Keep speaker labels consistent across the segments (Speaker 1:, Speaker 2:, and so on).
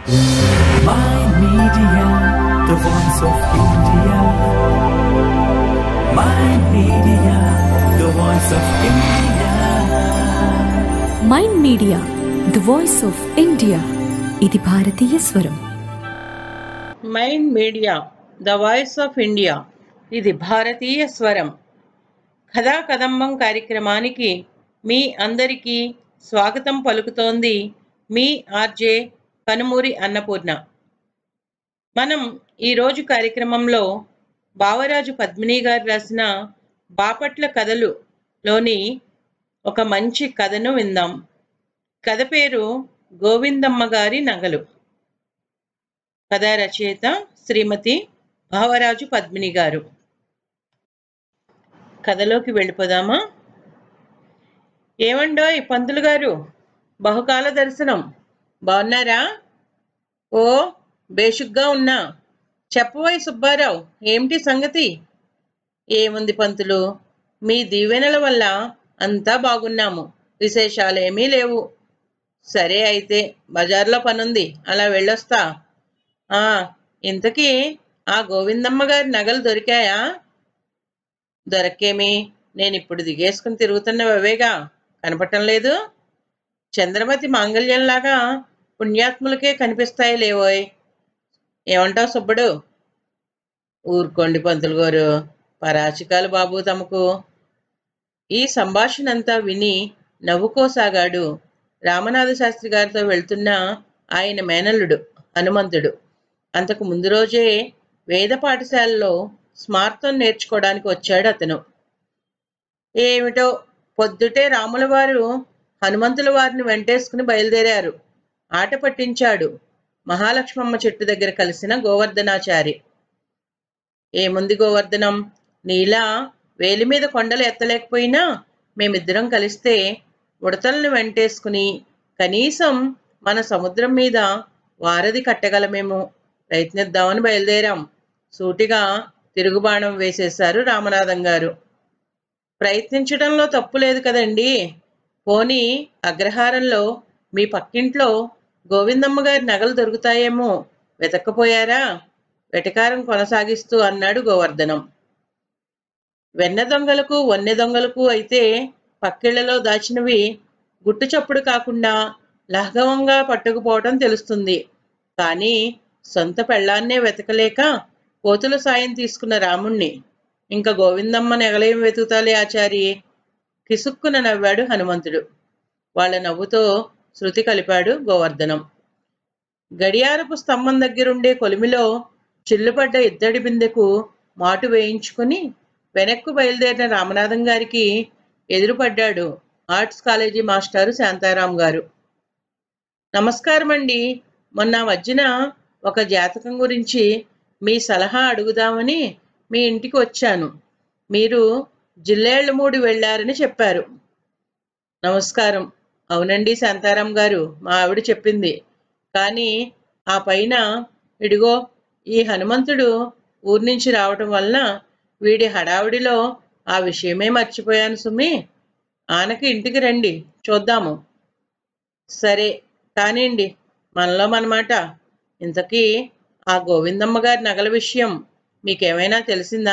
Speaker 1: My Media, the voice of India. My Media, the voice of India.
Speaker 2: Mind Media the voice of India ఇది భారతీయ స్వరం
Speaker 3: Mind Media the voice of India ఇది భారతీయ స్వరం కథా కదంబం కార్యక్రమానికి మీ అందరికీ స్వాగతం పలుకుతోంది మీ ఆర్జే కనుమూరి అన్నపూర్ణ మనం ఈరోజు కార్యక్రమంలో బావరాజు పద్మిని గారు రాసిన బాపట్ల కథలు లోని ఒక మంచి కథను విందాం కథ పేరు గోవిందమ్మ గారి నగలు కథా రచయిత శ్రీమతి భావరాజు పద్మిని గారు కథలోకి వెళ్ళిపోదామా ఏమండోయ్ పంతులు గారు బహుకాల దర్శనం బాగున్నారా ఓ బేషుగ్గా ఉన్నా చెప్పబోయ్ సుబ్బారావు ఏమిటి సంగతి ఏముంది పంతులు మీ దీవెనల వల్ల అంతా బాగున్నాము విశేషాలేమీ లేవు సరే అయితే బజార్లో పనుంది అలా వెళ్ళొస్తా ఆ ఇంతకీ ఆ గోవిందమ్మ గారి నగలు దొరికాయా దొరకేమి నేను ఇప్పుడు దిగేసుకుని తిరుగుతున్నవేగా కనపడటం లేదు చంద్రమతి మాంగళ్యంలాగా పుణ్యాత్ములకే కనిపిస్తాయి లేవోయ్ ఏమంటావు సుబ్బడు ఊరుకోండి పంతులు గారు పరాచికాలు బాబు తమకు ఈ సంభాషణ అంతా విని నవ్వుకోసాగాడు రామనాథ శాస్త్రి గారితో వెళ్తున్న ఆయన మేనల్లుడు హనుమంతుడు అంతకు ముందు రోజే వేద పాఠశాలలో స్మార్తం నేర్చుకోవడానికి వచ్చాడు అతను ఏమిటో పొద్దుటే రాముల వారు హనుమంతుల వారిని వెంటేసుకుని బయలుదేరారు ఆట పట్టించాడు మహాలక్ష్మమ్మ చెట్టు దగ్గర కలిసిన గోవర్ధనాచారి ఏముంది గోవర్ధనం నీలా వేలి మీద కొండలు ఎత్తలేకపోయినా మేమిద్దరం కలిస్తే ఉడతలను వెంటేసుకుని కనీసం మన సముద్రం మీద వారధి కట్టగలమేమో ప్రయత్నిద్దామని బయలుదేరాం సూటిగా తిరుగుబాణం వేసేశారు రామనాథం గారు ప్రయత్నించడంలో తప్పు లేదు కదండి పోనీ అగ్రహారంలో మీ పక్కింట్లో గోవిందమ్మ గారి నగలు దొరుకుతాయేమో వెతక్కపోయారా వెటకారం కొనసాగిస్తూ అన్నాడు గోవర్ధనం వెన్న దొంగలకు వన్నె దొంగలకు అయితే పక్కిళ్లలో దాచినవి గుట్టు చప్పుడు కాకుండా లాఘవంగా పట్టుకుపోవటం తెలుస్తుంది కానీ సొంత పెళ్ళాన్నే వెతకలేక కోతుల సాయం తీసుకున్న రాముణ్ణి ఇంకా గోవిందమ్మ నెగలేం వెతుకుతాలే ఆచారి కిసుక్కున నవ్వాడు హనుమంతుడు వాళ్ళ నవ్వుతో శృతి కలిపాడు గోవర్ధనం గడియారపు స్తంభం దగ్గరుండే కొలిమిలో చిల్లుపడ్డ ఇద్దడి బిందెకు మాటు వేయించుకుని వెనక్కు బయలుదేరిన రామనాథం గారికి ఎదురుపడ్డాడు ఆర్ట్స్ కాలేజీ మాస్టారు శాంతారాం గారు నమస్కారం అండి మొన్న మధ్యన ఒక జాతకం గురించి మీ సలహా అడుగుదామని మీ ఇంటికి వచ్చాను మీరు జిల్లేళ్లమూడి వెళ్ళారని చెప్పారు నమస్కారం అవునండి శాంతారాం గారు మా ఆవిడ చెప్పింది కానీ ఆ పైన ఇడిగో ఈ హనుమంతుడు ఊరి నుంచి రావటం వలన వీడి హడావిడిలో ఆ విషయమే మర్చిపోయాను సుమి ఆనకి ఇంటికి రండి చూద్దాము సరే కానివ్వండి మనలో మనమాట ఇంతకీ ఆ గోవిందమ్మ గారి నగల విషయం మీకేమైనా తెలిసిందా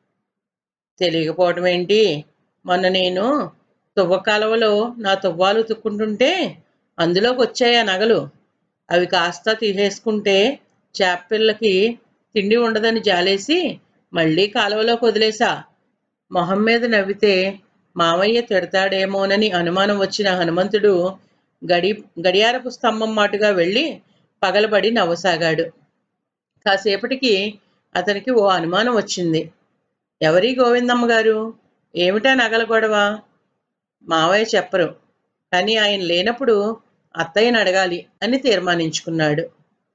Speaker 3: తెలియకపోవటం ఏంటి మొన్న నేను తువ్వ కాలువలో నా తువ్వాలు ఉతుక్కుంటుంటే అందులోకి వచ్చాయి ఆ నగలు అవి కాస్త తీసేసుకుంటే చేపపిల్లకి తిండి ఉండదని జాలేసి మళ్ళీ కాలువలోకి వదిలేసా మొహం మీద నవ్వితే మామయ్య తిడతాడేమోనని అనుమానం వచ్చిన హనుమంతుడు గడి గడియారపు స్తంభం మాటుగా వెళ్ళి పగలబడి నవ్వసాగాడు కాసేపటికి అతనికి ఓ అనుమానం వచ్చింది ఎవరి గోవిందమ్మ గారు ఏమిటా నగల గొడవ మావయ్య చెప్పరు కానీ ఆయన లేనప్పుడు అత్తయ్యని అడగాలి అని తీర్మానించుకున్నాడు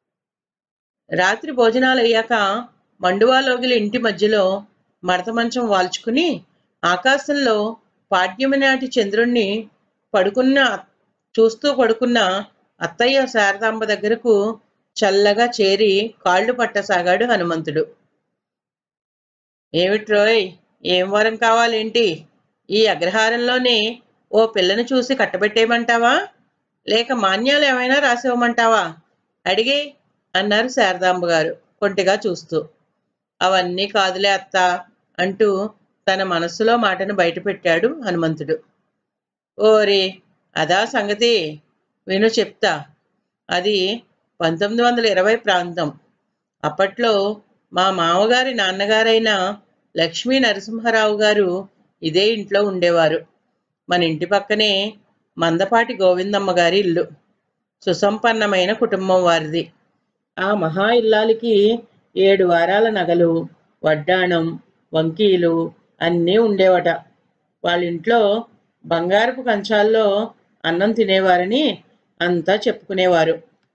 Speaker 3: రాత్రి భోజనాలు అయ్యాక మండువాలోగిలి ఇంటి మధ్యలో మడత మంచం వాల్చుకుని ఆకాశంలో పాడ్యమి నాటి చంద్రుణ్ణి పడుకున్న చూస్తూ పడుకున్న అత్తయ్య శారదాంబ దగ్గరకు చల్లగా చేరి కాళ్ళు పట్టసాగాడు హనుమంతుడు ఏమిట్రోయ్ ఏం వరం కావాలేంటి ఈ అగ్రహారంలోనే ఓ పిల్లను చూసి కట్టబెట్టేయమంటావా లేక మాన్యాలు ఏమైనా రాసివ్వమంటావా అడిగే అన్నారు శారదాంబ గారు కొంటిగా చూస్తూ అవన్నీ కాదులే అత్త అంటూ తన మనస్సులో మాటను బయటపెట్టాడు హనుమంతుడు ఓరే అదా సంగతి విను చెప్తా అది పంతొమ్మిది వందల ఇరవై ప్రాంతం అప్పట్లో మా మామగారి నాన్నగారైన లక్ష్మీ నరసింహారావు గారు ఇదే ఇంట్లో ఉండేవారు మన ఇంటి పక్కనే మందపాటి గోవిందమ్మ గారి ఇల్లు సుసంపన్నమైన కుటుంబం వారిది ఆ మహా ఇల్లాలికి ఏడు వారాల నగలు వడ్డాణం వంకీలు అన్నీ ఉండేవట వాళ్ళ ఇంట్లో బంగారపు కంచాల్లో అన్నం తినేవారని అంతా చెప్పుకునేవారు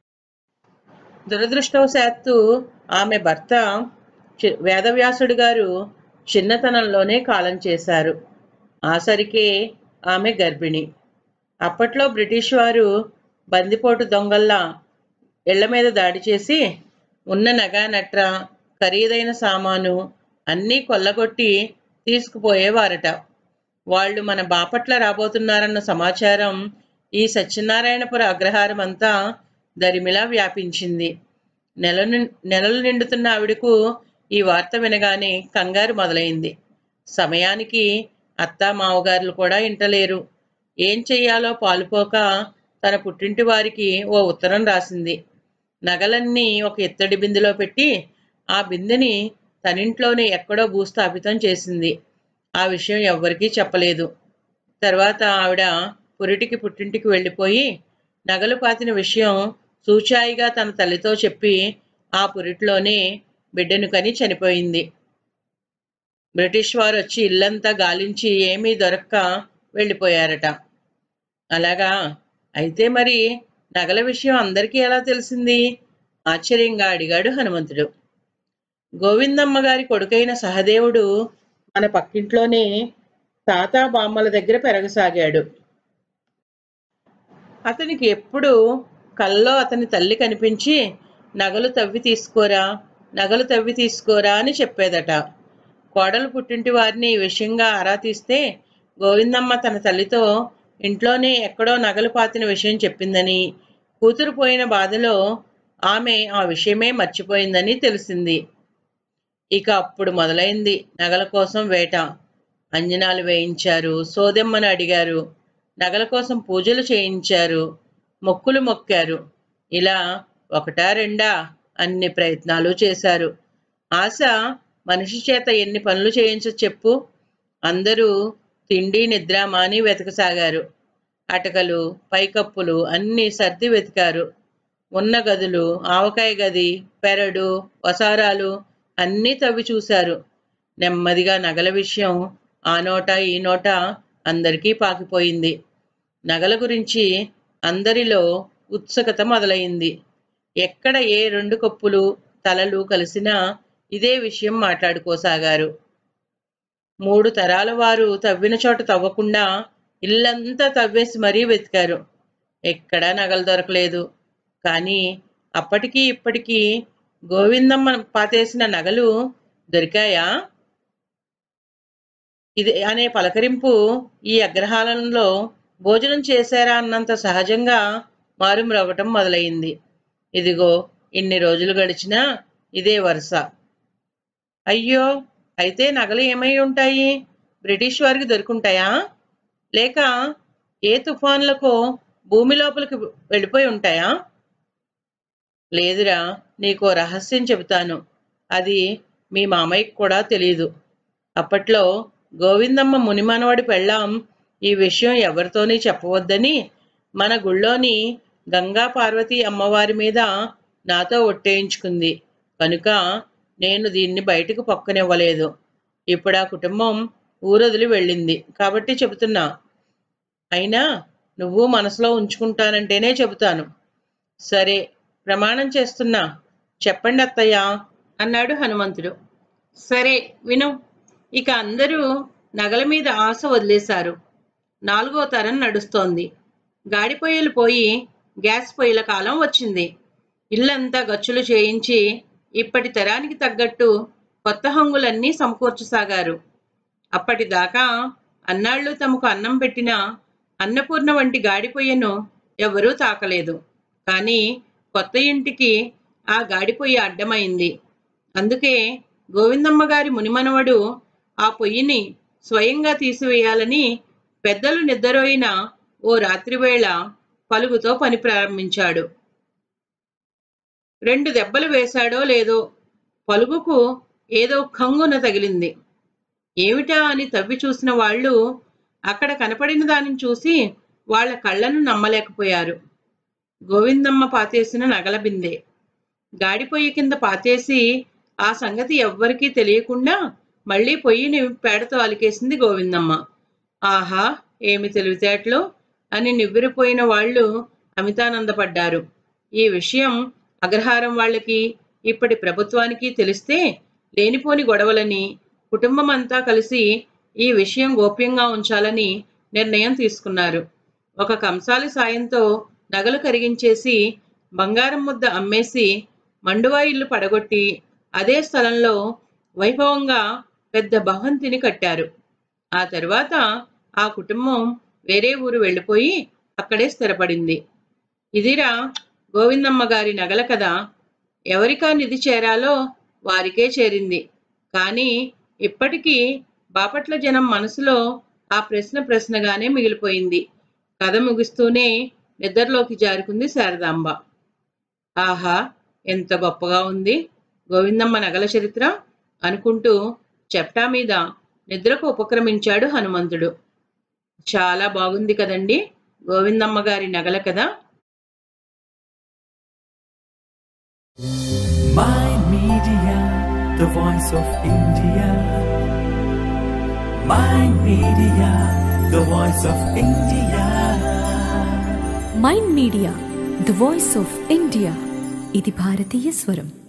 Speaker 3: దురదృష్టవశాత్తు ఆమె భర్త చి- వేదవ్యాసుడు గారు చిన్నతనంలోనే కాలం చేశారు ఆసరికే ఆమె గర్భిణి అప్పట్లో బ్రిటిష్ వారు బందిపోటు దొంగల్లా ఇళ్ల మీద దాడి చేసి ఉన్న నగ నట్ర ఖరీదైన సామాను అన్నీ కొల్లగొట్టి తీసుకుపోయేవారట వాళ్ళు మన బాపట్ల రాబోతున్నారన్న సమాచారం ఈ సత్యనారాయణపుర అగ్రహారం అంతా దరిమిలా వ్యాపించింది నెల ని- నెలలు నిండుతున్న ఆవిడకు ఈ వార్త వినగానే కంగారు మొదలైంది సమయానికి అత్తా మావగారులు కూడా ఇంటలేరు ఏం చెయ్యాలో పాలుపోక తన పుట్టింటి వారికి ఓ ఉత్తరం రాసింది నగలన్నీ ఒక ఇత్తడి బిందెలో పెట్టి ఆ బిందెని తనింట్లోనే ఎక్కడో భూస్థాపితం చేసింది ఆ విషయం ఎవ్వరికీ చెప్పలేదు తర్వాత ఆవిడ పురిటికి పుట్టింటికి వెళ్ళిపోయి నగలు పాతిన విషయం సూచాయిగా తన తల్లితో చెప్పి ఆ పురిటిలోనే బిడ్డను కని చనిపోయింది బ్రిటిష్ వారు వచ్చి ఇల్లంతా గాలించి ఏమీ దొరక్క వెళ్ళిపోయారట అలాగా అయితే మరి నగల విషయం అందరికీ ఎలా తెలిసింది ఆశ్చర్యంగా అడిగాడు హనుమంతుడు గోవిందమ్మ గారి కొడుకైన సహదేవుడు మన పక్కింట్లోనే తాతా బామ్మల దగ్గర పెరగసాగాడు అతనికి ఎప్పుడు కల్లో అతని తల్లి కనిపించి నగలు తవ్వి తీసుకోరా నగలు తవ్వి తీసుకోరా అని చెప్పేదట కోడలు పుట్టింటి వారిని ఈ విషయంగా ఆరా తీస్తే గోవిందమ్మ తన తల్లితో ఇంట్లోనే ఎక్కడో నగలు పాతిన విషయం చెప్పిందని కూతురు పోయిన బాధలో ఆమె ఆ విషయమే మర్చిపోయిందని తెలిసింది ఇక అప్పుడు మొదలైంది నగల కోసం వేట అంజనాలు వేయించారు సోదెమ్మను అడిగారు నగల కోసం పూజలు చేయించారు మొక్కులు మొక్కారు ఇలా ఒకటా రెండా అన్ని ప్రయత్నాలు చేశారు ఆశ మనిషి చేత ఎన్ని పనులు చేయించ చెప్పు అందరూ తిండి నిద్ర మాని వెతకసాగారు అటకలు పైకప్పులు అన్నీ సర్ది వెతికారు ఉన్న గదులు ఆవకాయ గది పెరడు వసారాలు అన్నీ తవ్వి చూశారు నెమ్మదిగా నగల విషయం ఆ నోట ఈ నోట అందరికీ పాకిపోయింది నగల గురించి అందరిలో ఉత్సుకత మొదలైంది ఎక్కడ ఏ రెండు కప్పులు తలలు కలిసినా ఇదే విషయం మాట్లాడుకోసాగారు మూడు తరాల వారు తవ్విన చోట తవ్వకుండా ఇల్లంతా తవ్వేసి మరీ వెతికారు ఎక్కడా నగలు దొరకలేదు కానీ అప్పటికీ ఇప్పటికీ గోవిందమ్మ పాతేసిన నగలు దొరికాయా ఇది అనే పలకరింపు ఈ అగ్రహారంలో భోజనం చేశారా అన్నంత సహజంగా మారుమ్రవ్వటం మొదలైంది ఇదిగో ఇన్ని రోజులు గడిచినా ఇదే వరుస అయ్యో అయితే నగలు ఏమై ఉంటాయి బ్రిటిష్ వారికి దొరుకుంటాయా లేక ఏ తుఫాన్లకో భూమి లోపలికి వెళ్ళిపోయి ఉంటాయా లేదురా నీకో రహస్యం చెబుతాను అది మీ మామయ్యకి కూడా తెలియదు అప్పట్లో గోవిందమ్మ మునిమనవాడి పెళ్ళాం ఈ విషయం ఎవరితోని చెప్పవద్దని మన గుళ్ళోని గంగా పార్వతీ అమ్మవారి మీద నాతో ఒట్టేయించుకుంది కనుక నేను దీన్ని బయటకు పక్కనివ్వలేదు ఇప్పుడు ఆ కుటుంబం ఊరొదిలి వెళ్ళింది కాబట్టి చెబుతున్నా అయినా నువ్వు మనసులో ఉంచుకుంటానంటేనే చెబుతాను సరే ప్రమాణం చేస్తున్నా చెప్పండి అత్తయ్య అన్నాడు హనుమంతుడు సరే విను ఇక అందరూ నగల మీద ఆశ వదిలేశారు నాలుగో తరం నడుస్తోంది గాడి పొయ్యిలు పోయి గ్యాస్ పొయ్యిల కాలం వచ్చింది ఇల్లంతా గచ్చులు చేయించి ఇప్పటి తరానికి తగ్గట్టు కొత్త హంగులన్నీ సమకూర్చసాగారు అప్పటిదాకా అన్నాళ్ళు తమకు అన్నం పెట్టిన అన్నపూర్ణ వంటి గాడి పొయ్యను ఎవరూ తాకలేదు కానీ కొత్త ఇంటికి ఆ గాడిపొయ్యి అడ్డమైంది అందుకే గోవిందమ్మ గారి మునిమనవడు ఆ పొయ్యిని స్వయంగా తీసివేయాలని పెద్దలు నిద్రపోయిన ఓ రాత్రివేళ పలుగుతో పని ప్రారంభించాడు రెండు దెబ్బలు వేశాడో లేదో పలుగుకు ఏదో కంగున తగిలింది ఏమిటా అని తవ్వి చూసిన వాళ్ళు అక్కడ కనపడిన దానిని చూసి వాళ్ళ కళ్ళను నమ్మలేకపోయారు గోవిందమ్మ పాతేసిన నగల బిందె గాడిపొయ్యి కింద పాతేసి ఆ సంగతి ఎవ్వరికీ తెలియకుండా మళ్ళీ పొయ్యిని పేడతో అలికేసింది గోవిందమ్మ ఆహా ఏమి తెలివితేటలు అని నివ్వెరపోయిన వాళ్ళు అమితానందపడ్డారు ఈ విషయం అగ్రహారం వాళ్ళకి ఇప్పటి ప్రభుత్వానికి తెలిస్తే లేనిపోని గొడవలని కుటుంబం అంతా కలిసి ఈ విషయం గోప్యంగా ఉంచాలని నిర్ణయం తీసుకున్నారు ఒక కంసాలి సాయంతో నగలు కరిగించేసి బంగారం ముద్ద అమ్మేసి మండువా ఇల్లు పడగొట్టి అదే స్థలంలో వైభవంగా పెద్ద భవంతిని కట్టారు ఆ తర్వాత ఆ కుటుంబం వేరే ఊరు వెళ్ళిపోయి అక్కడే స్థిరపడింది ఇదిరా గోవిందమ్మ గారి నగల కథ ఎవరికా నిధి చేరాలో వారికే చేరింది కానీ ఇప్పటికీ బాపట్ల జనం మనసులో ఆ ప్రశ్న ప్రశ్నగానే మిగిలిపోయింది కథ ముగిస్తూనే నిద్రలోకి జారుకుంది శారదాంబ ఆహా ఎంత గొప్పగా ఉంది గోవిందమ్మ నగల చరిత్ర అనుకుంటూ చెప్టా మీద నిద్రకు ఉపక్రమించాడు హనుమంతుడు చాలా బాగుంది కదండి గోవిందమ్మ గారి నగల కదా
Speaker 1: My Media, the voice of India. My Media, the voice of India.
Speaker 2: Mind Media the voice of India ఇది భారతీయ స్వరం